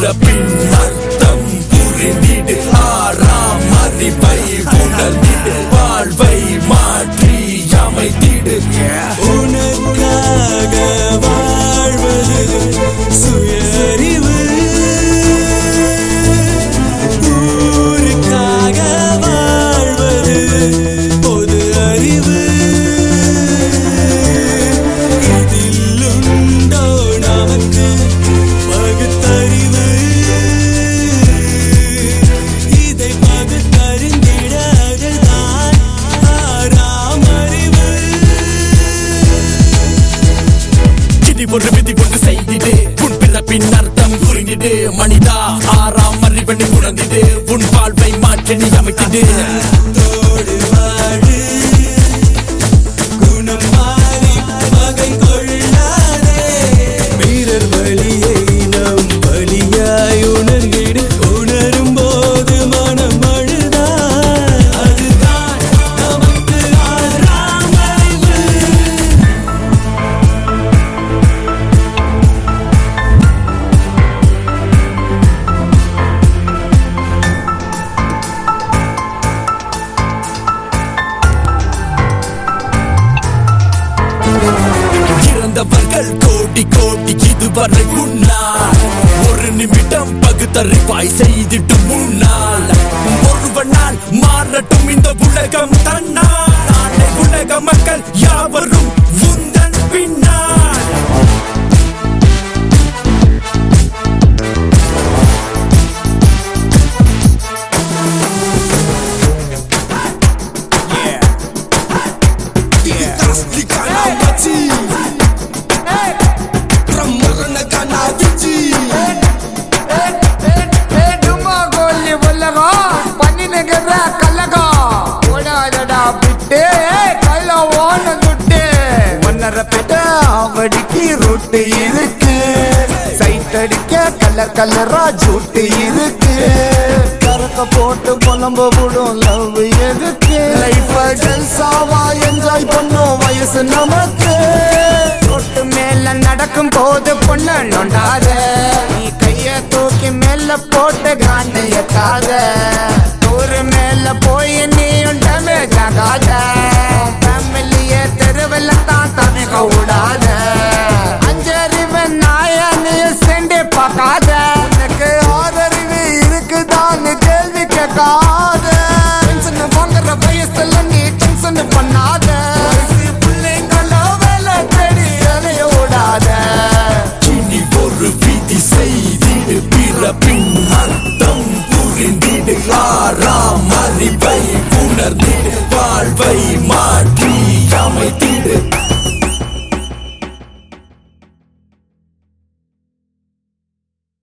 பிறப்பின் அர்த்தம் புரிந்திடு ஆறாம் அறிவை உணர்ந்திடு வாழ்வை மாற்றி அமைத்திடு உனக்காக வாழ்வது சுயறிவு ஊருக்காக வாழ்வது பொது அறிவு இதில் உண்டோ நமக்கு பகுத்தறிவு இதை பகுத்தறிந்திட அதுதான் ஆறாம் அறிவு விதி ஒரு விதி ஒன்று செய்திடு உன் பிறப்பின் அர்த்தம் புரிந்திடு மனிதா ஆறாம் அறிவனை உணர்ந்திடு உன் வாழ்வை மாற்றி நீ அமைத்திடு தோடு வாழு குணம் மாறி பகை கொள்ளாதே வீரர் வழியை நம் வழியாய் உணர்ந்திடு உணரும் போது மனம் அழுதாய் அதுதான் நமக்கு ஆறாம் அறிவு இறந்தவர்கள் கோடி கோடி இதுவரை உன்னால் ஒரு நிமிடம் பகுத்தறிவாய் செய்திட்டு முன்னால் ஒருவனால் மாறட்டும் இந்த உலகம் தன்னால் நாளை உலக மக்கள் யாவரும் உந்தன் பின்னால் டும்மா கோலி உலகம் பண்ணினுகிற கல்லகம் ஓடாதடா விட்டு கள்ள ஓன துட்டு ஒன்னரை பெட்ட அவடிக்கு ரொட்டு இருக்கு சைட் அடிக்க கலர் கலரா ஜூட்டு இருக்கு கறக்க போட்டு புலம்ப விடும் லவ் எதுக்கு லைஃப் ஜல்சாவா என்ஜாய் பண்ணும் வயசு நமக்கு ரோட்டு மேல நடக்கும் போது பொண்ணு நொண்டாத நீ கைய தூக்கி மேல போட்டு காண்டு எத்தாத ஊரு மேல போய் நீயும் டேமேஜ் ஆகாத ஃபேமிலிய தெருவில் தான் தனக்க விடாத அஞ்சறிவு நாய நீ செண்டு பார்க்காத உனக்கு ஆதறிவு இருக்குதான்னு கேள்வி கேட்காத டென்ஷன் வாங்குற வயசுல நீ டென்ஷன் பண்ணாத வயசு பிள்ளைங்கள வேலை தேடி அலைய விடாத இனி ஒரு விதி செய்திடு பிறப்பின் அர்த்தம் புரிந்திடு ஆறாம் அறிவை உணர்ந்திடு வாழ்வை மாற்றி